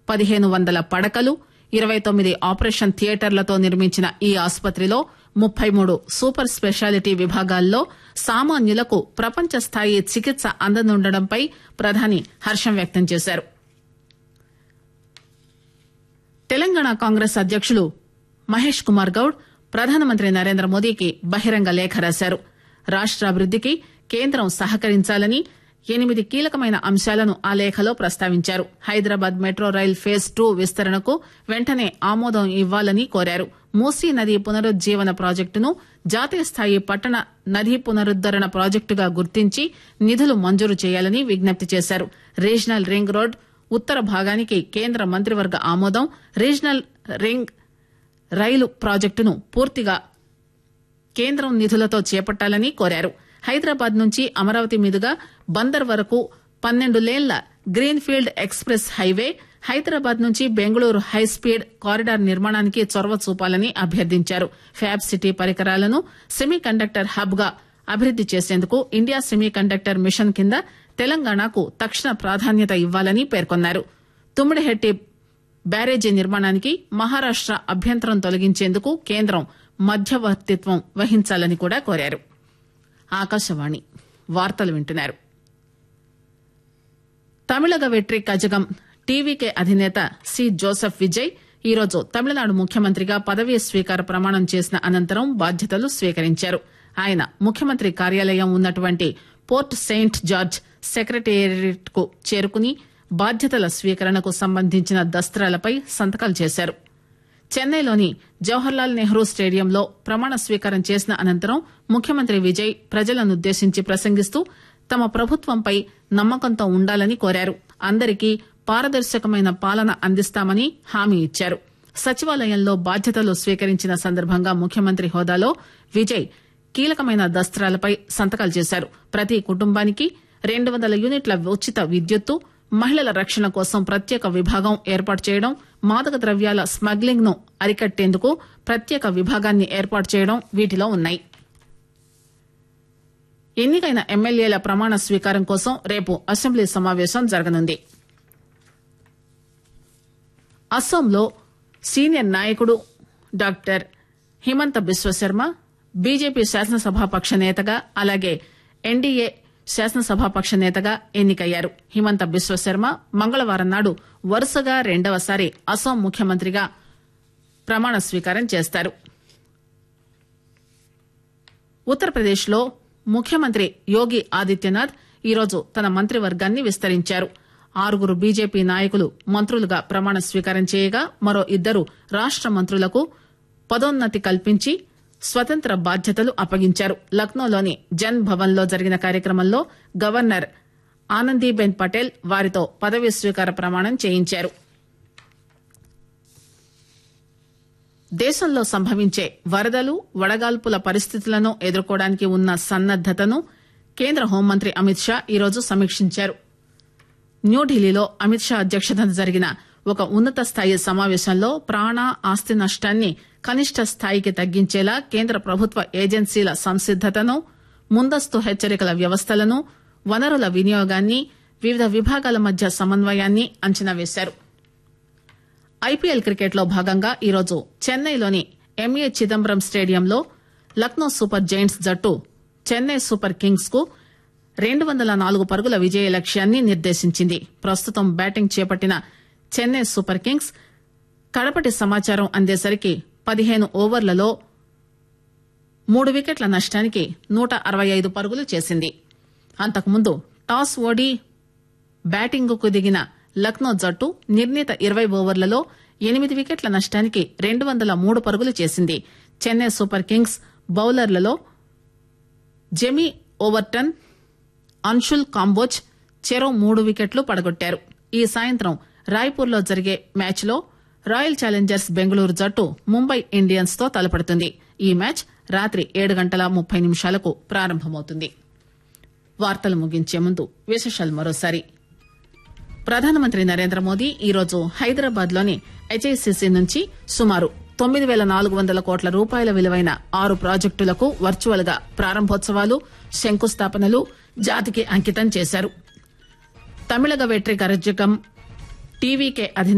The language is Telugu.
పదిహేను వందల పడకలు ఇరవై తొమ్మిది ఆపరేషన్ థియేటర్లతో నిర్మించిన ఈ ఆసుపత్రిలో ముప్పై మూడు సూపర్ స్పెషాలిటీ విభాగాల్లో సామాన్యులకు ప్రపంచ స్థాయి చికిత్స అందనుండడంపై ప్రధాని హర్షం వ్యక్తం చేశారు తెలంగాణ కాంగ్రెస్ అధ్యకులు మహేష్ కుమార్ గౌడ్ ప్రధానమంత్రి నరేంద్ర మోదీకి బహిరంగ లేఖ రాశారు రాష్ట అభివృద్దికి కేంద్రం సహకరించాలని ఎనిమిది కీలకమైన అంశాలను ఆ లేఖలో ప్రస్తావించారు Hyderabad metro rail phase two విస్తరణకు వెంటనే ఆమోదం ఇవ్వాలని కోరారు మూసీ నది పునరుజ్జీవన ప్రాజెక్టును జాతీయ స్థాయి పట్టణ నదీ పునరుద్దరణ ప్రాజెక్టుగా గుర్తించి నిధులు మంజూరు చేయాలని విజ్ఞప్తి చేశారు రీజనల్ రింగ్ రోడ్ ఉత్తర భాగానికి కేంద్ర మంత్రివర్గ ఆమోదం రీజనల్ రింగ్ రైలు ప్రాజెక్టును పూర్తిగా కేంద్రం నిధులతో చేపట్టాలని కోరారు హైదరాబాద్ నుంచి అమరావతి మీదుగా బందర్ వరకు పన్నెండు లేన్ల green field express highway Hyderabad నుంచి బెంగళూరు హైస్పీడ్ కారిడార్ నిర్మాణానికి చొరవ చూపాలని అభ్యర్థించారు ఫ్యాబ్ సిటీ పరికరాలను సెమీ కండక్టర్ హబ్ గా అభివృద్ది చేసేందుకు ఇండియా సెమీ కండక్టర్ మిషన్ కింద తెలంగాణకు తక్షణ ప్రాధాన్యత ఇవ్వాలని పేర్కొన్నారు తుమ్మిడిహెట్టి బ్యారేజీ నిర్మాణానికి మహారాష్ట అభ్యంతరం తొలగించేందుకు కేంద్రం మధ్యవర్తిత్వం వహించాలని కూడా కోరారు ఆకాశవాణి వార్తలు వింటున్నారు తమిళగ వెట్రి కజగం టీవీకే అధినేత సి జోసెఫ్ విజయ్ ఈరోజు తమిళనాడు ముఖ్యమంత్రిగా పదవీ స్వీకార ప్రమాణం చేసిన అనంతరం బాధ్యతలు స్వీకరించారు ఆయన ముఖ్యమంత్రి కార్యాలయం ఉన్నటువంటి పోర్ట్ సెయింట్ జార్జ్ సెక్రటేరియట్ కు చేరుకుని బాధ్యతల స్వీకరణకు సంబంధించిన దస్త్రాలపై సంతకాలు చేశారు చెన్నైలోని జవహర్లాల్ నెహ్రూ స్టేడియంలో ప్రమాణ స్వీకారం చేసిన అనంతరం ముఖ్యమంత్రి విజయ్ ప్రజలనుద్దేశించి ప్రసంగిస్తూ తమ ప్రభుత్వంపై నమ్మకంతో ఉండాలని కోరారు అందరికీ పారదర్శకమైన పాలన అందిస్తామని హామీ ఇచ్చారు సచివాలయంలో బాధ్యతలు స్వీకరించిన సందర్భంగా ముఖ్యమంత్రి హోదాలో విజయ్ కీలకమైన దస్త్రాలపై సంతకాలు చేశారు ప్రతి కుటుంబానికి రెండు వందల యూనిట్ల ఉచిత విద్యుత్తు మహిళల రక్షణ కోసం ప్రత్యేక విభాగం ఏర్పాటు చేయడం మాదక ద్రవ్యాల స్మగ్లింగ్ ను అరికట్టేందుకు ప్రత్యేక విభాగాన్ని ఏర్పాటు చేయడం వీటిలో ఉన్నాయి ఎన్నికైన ఎమ్మెల్యేల ప్రమాణ స్వీకారం కోసం రేపు అసెంబ్లీ సమావేశం జరగనుంది అస్సాంలో సీనియర్ నాయకుడు డాక్టర్ హిమంత బిశ్వశర్మ బీజేపీ శాసనసభాపక్ష నేతగా అలాగే ఎన్డీఏ శాసనసభాపక్ష నేతగా ఎన్నికయ్యారు హిమంత బిశ్వశర్మ మంగళవారం నాడు వరుసగా రెండవసారి అస్సాం ముఖ్యమంత్రిగా ప్రమాణ స్వీకారం చేస్తారు ఉత్తరప్రదేశ్ లో ముఖ్యమంత్రి యోగి ఆదిత్యనాథ్ ఈరోజు తన మంత్రివర్గాన్ని విస్తరించారు ఆరుగురు బీజేపీ నాయకులు మంత్రులుగా ప్రమాణ స్వీకారం చేయగా మరో ఇద్దరు రాష్ట మంత్రులకు పదోన్నతి కల్పించి స్వతంత్ర బాధ్యతలు అప్పగించారు లక్నోలోని జన్ భవన్ లో జరిగిన కార్యక్రమంలో గవర్నర్ ఆనందీబెన్ పటేల్ వారితో పదవీ స్వీకార ప్రమాణం చేయించారు దేశంలో సంభవించే వరదలు వడగాల్పుల పరిస్థితులను ఎదుర్కోవడానికి ఉన్న సన్నద్దతను కేంద్ర హోంమంత్రి అమిత్ షా ఈరోజు సమీక్షించారు న్యూఢిల్లీలో అమిత్ షా అధ్యక్షతన జరిగిన ఒక ఉన్నత స్థాయి సమావేశంలో ప్రాణ ఆస్తి నష్టాన్ని కనిష్ట స్థాయికి తగ్గించేలా కేంద్ర ప్రభుత్వ ఏజెన్సీల సంసిద్దతను ముందస్తు హెచ్చరికల వ్యవస్థలను వనరుల వినియోగాన్ని వివిధ విభాగాల మధ్య సమన్వయాన్ని అంచనా వేశారు ఐపీఎల్ క్రికెట్ లో భాగంగా ఈరోజు చెన్నైలోని ఎంఏ చిదంబరం స్టేడియంలో లక్నో సూపర్ జైంట్స్ జట్టు చెన్నై సూపర్ కింగ్స్ కు రెండు వందల నాలుగు పరుగుల విజయ లక్ష్యాన్ని నిర్దేశించింది ప్రస్తుతం బ్యాటింగ్ చేపట్టిన చెన్నై సూపర్ కింగ్స్ కడపటి సమాచారం అందేసరికి పదిహేను ఓవర్లలో మూడు వికెట్ల నష్టానికి నూట అరవై ఐదు పరుగులు చేసింది అంతకుముందు టాస్ ఓడి బ్యాటింగ్ కు దిగిన లక్నో జట్టు నిర్ణీత ఇరవై ఓవర్లలో ఎనిమిది వికెట్ల నష్టానికి రెండు వందల మూడు పరుగులు చేసింది చెన్నై సూపర్ కింగ్స్ బౌలర్లలో జెమీ ఓవర్టన్ అన్షుల్ కాంబోజ్ చెరో మూడు వికెట్లు పడగొట్టారు ఈ సాయంత్రం రాయ్పూర్ లో జరిగే మ్యాచ్ లో రాయల్ ఛాలెంజర్స్ బెంగళూరు జట్టు ముంబై ఇండియన్స్ తో తలపడుతుంది ఈ మ్యాచ్ రాత్రి ఏడు గంటల ముప్పై నిమిషాలకు ప్రారంభమవుతుంది వార్తలు ముగించే ముందు విశేషాలు మరోసారి ప్రధానమంత్రి నరేంద్ర మోదీ ఈరోజు హైదరాబాద్ లోని హెచ్ఐసిసి నుంచి సుమారు తొమ్మిది పేల నాలుగు వందల కోట్ల రూపాయల విలువైన ఆరు ప్రాజెక్టులకు వర్చువల్ గా ప్రారంభోత్సవాలు శంకుస్థాపనలు జాతికి అంకితం చేశారు తమిళగ వెట్రి కరజకం టీవీకే అధినేత